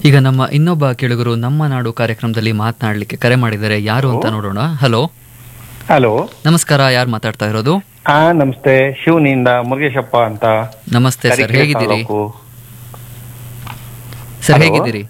ಈಗ ನಮ್ಮ ಇನ್ನೊಬ್ಬ ಕೇಳುಗರು ನಮ್ಮ ನಾಡು ಕಾರ್ಯಕ್ರಮದಲ್ಲಿ ಮಾತನಾಡಲಿಕ್ಕೆ ಕರೆ ಮಾಡಿದ್ದಾರೆ ಯಾರು ಅಂತ ನೋಡೋಣ ಹಲೋ ಹಲೋ ನಮಸ್ಕಾರ ಯಾರು ಮಾತಾಡ್ತಾ ಇರೋದು ಹಾ ನಮಸ್ತೆ ಶಿವನಿಂದ ಮುರುಗೇಶಪ್ಪ ಅಂತ ನಮಸ್ತೆ ಸರ್ ತರೀಕೆರೆ ಹೇಗಿದ್ದೀರಿ ತಾಲೂಕು. Sir Hello? ಹೇಗಿದ್ದೀರಿ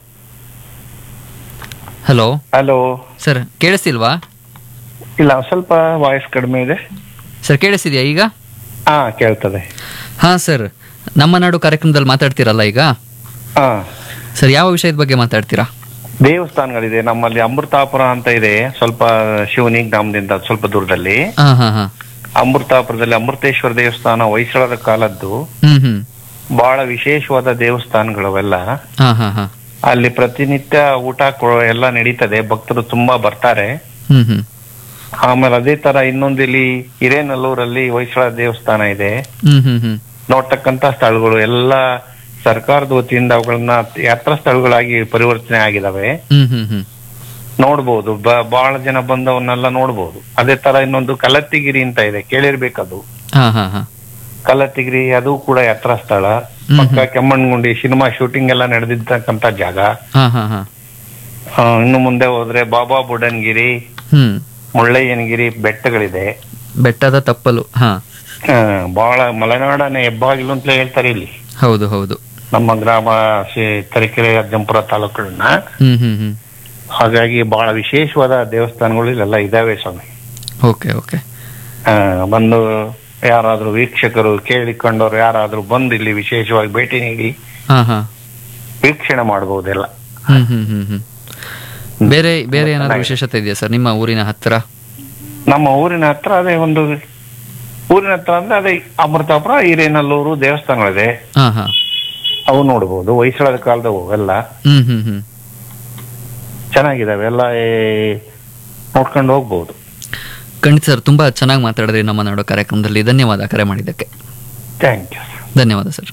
ಹಲೋ ಹಲೋ ಸರ್ ಕೇಳಿಸ್ತಿಲ್ವಾ ಇಲ್ಲ ಸ್ವಲ್ಪ ವಾಯ್ಸ್ ಕಡಿಮೆ ಇದೆ ಸರ್ ಕೇಳಿಸ್ತಿದ್ಯಾ ಈಗ ಹಾ ಕೇಳ್ತದೆ ಹಾ ಸರ್ ನಮ್ಮ ನಾಡು ಕಾರ್ಯಕ್ರಮದಲ್ಲಿ ಮಾತಾಡ್ತೀರಲ್ಲ ಈಗ ಹಾ ಸರ್ ಯಾವ ವಿಷಯದ ಬಗ್ಗೆ ಮಾತಾಡ್ತೀರಾ ದೇವಸ್ಥಾನಗಳಿದೆ ನಮ್ಮಲ್ಲಿ ಅಮೃತಾಪುರ ಅಂತ ಇದೆ ಸ್ವಲ್ಪ ಶಿವನಿಗ್ ಗ್ರಾಮದಿಂದ ಸ್ವಲ್ಪ ದೂರದಲ್ಲಿ ಹಾ ಹಾ ಹಾ ಅಮೃತಾಪುರದಲ್ಲಿ ಅಮೃತೇಶ್ವರ ದೇವಸ್ಥಾನ ಹೊಯ್ಸಳರ ಕಾಲದ್ದು ಹ್ಮ್ ಹ್ಮ್ ಬಹಳ ವಿಶೇಷವಾದ ದೇವಸ್ಥಾನಗಳು ಅವೆಲ್ಲ ಹಾ ಹಾ ಹಾ ಅಲ್ಲಿ ಪ್ರತಿನಿತ್ಯ ಊಟ ಕೊ- ಎಲ್ಲ ನಡೀತದೆ ಭಕ್ತರು ತುಂಬಾ ಬರ್ತಾರೆ ಹ್ಮ್ ಹ್ಮ್ ಆಮೇಲೆ ಅದೇ ತರ ಇನ್ನೊಂದು ಇಲ್ಲಿ ಹಿರೇನಲ್ಲೂರಲ್ಲಿ ಹೊಯ್ಸಳ ದೇವಸ್ಥಾನ ಇದೆ ಹ್ಮ್ ಹ್ಮ್ ಹ್ಮ್ ನೋಡ್ತಕ್ಕಂತ ಸ್ಥಳಗಳು ಎಲ್ಲ ಸರ್ಕಾರದ ವತಿಯಿಂದ ಅವುಗಳನ್ನ ಯಾತ್ರಾ ಸ್ಥಳಗಳಾಗಿ ಪರಿವರ್ತನೆ ಆಗಿದಾವೆ ಹ್ಮ್ ಹ್ಮ್ ಹ್ಮ್ ನೋಡ್ಬೋದು ಬ- ಬಹಳ ಜನ ಬಂದವನ್ನೆಲ್ಲ ನೋಡ್ಬೋದು ಅದೇ ತರ ಇನ್ನೊಂದು ಕಲತ್ತಿಗಿರಿ ಅಂತ ಇದೆ ಕೇಳಿರ್ಬೇಕದು ಹಾ ಹಾ ಹಾ ಕಲತ್ತಿಗಿರಿ ಅದು ಕೂಡ ಯಾತ್ರಾ ಸ್ಥಳ ಹ್ಮ್ ಪಕ್ಕ ಕೆಮ್ಮಣ್ಣಗುಂಡಿ ಸಿನಿಮಾ ಶೂಟಿಂಗ್ ಎಲ್ಲ ನಡೆದಿರ್ತಕ್ಕಂತ ಜಾಗ ಹಾ ಹಾ ಹಾ ಆ, ಇನ್ನು ಮುಂದೆ ಹೋದ್ರೆ ಬಾಬಾ ಬುಡನ್ಗಿರಿ ಹ್ಮ್ ಮುಳ್ಳಯ್ಯನಗಿರಿ ಬೆಟ್ಟಗಳಿದೆ ಬೆಟ್ಟದ ತಪ್ಪಲು ಹಾ ಆ, ಬಹಳ ಮಲೆನಾಡನ ಹೆಬ್ಬಾಗಿಲು ಅಂತ ಹೇಳ್ತಾರೆ ಇಲ್ಲಿ ಹೌದು ಹೌದು ನಮ್ಮ ಗ್ರಾಮ ಶ್ರೀ ತರೀಕೆರೆ ಅಜ್ಜಂಪುರ ತಾಲೂಕುಗಳನ್ನ ಹ್ಮ್ ಹ್ಮ್ ಹ್ಮ್ ಹಾಗಾಗಿ ಬಹಳ ವಿಶೇಷವಾದ ದೇವಸ್ಥಾನಗಳು ಇಲ್ಲೆಲ್ಲ ಇದಾವೆ ಸ್ವಾಮಿ ಓಕೆ ಓಕೆ ಆ, ಬಂದು ಯಾರಾದ್ರೂ ವೀಕ್ಷಕರು ಕೇಳಿಕೊಂಡವ್ರು ಯಾರಾದ್ರೂ ಬಂದು ಇಲ್ಲಿ ವಿಶೇಷವಾಗಿ ಭೇಟಿ ನೀಡಿ ಹಾ ಹಾ ವೀಕ್ಷಣೆ ಮಾಡಬಹುದೆಲ್ಲ ಹ್ಮ್ ಹ್ಮ್ ಹ್ಮ್ ಹ್ಮ್ ಬೇರೆ ಬೇರೆ ಏನಾದ್ರು ವಿಶೇಷತೆ ಇದೆಯಾ ಸರ್ ನಿಮ್ಮ ಊರಿನ ಹತ್ತಿರ ನಮ್ಮ ಊರಿನ ಹತ್ರ ಅದೇ ಒಂದು ಊರಿನ ಹತ್ರ ಅಂದ್ರೆ ಅದೇ ಅಮೃತಾಪುರ ಹಿರೇನಲ್ಲೂರು ದೇವಸ್ಥಾನಗಳಿದೆ ಹಾ ಹಾ ಅವು ನೋಡ್ಬೋದು ಹೊಯ್ಸಳದ ಕಾಲದವು ಎಲ್ಲ ಹ್ಮ್ ಹ್ಮ್ ಹ್ಮ್ ಚೆನ್ನಾಗಿದಾವೆ ಎಲ್ಲ ಏ, ನೋಡ್ಕೊಂಡು ಹೋಗ್ಬೋದು ಖಂಡಿತ ಸರ್ ತುಂಬಾ ಚೆನ್ನಾಗಿ ಮಾತಾಡಿದ್ರಿ ನಮ್ಮ ನಾಡು ಕಾರ್ಯಕ್ರಮದಲ್ಲಿ ಧನ್ಯವಾದ ಕರೆ ಮಾಡಿದ್ದಕ್ಕೆ ಥ್ಯಾಂಕ್ ಯು ಧನ್ಯವಾದ ಸರ್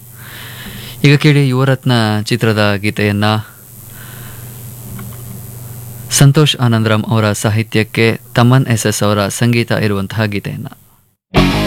ಈಗ ಕೇಳಿ ಯುವರತ್ನ ಚಿತ್ರದ ಗೀತೆಯನ್ನ ಸಂತೋಷ್ ಆನಂದರಾಮ್ ಅವರ ಸಾಹಿತ್ಯಕ್ಕೆ ತಮನ್ ಎಸ್ ಎಸ್ ಅವರ ಸಂಗೀತ ಇರುವಂತಹ ಗೀತೆಯನ್ನ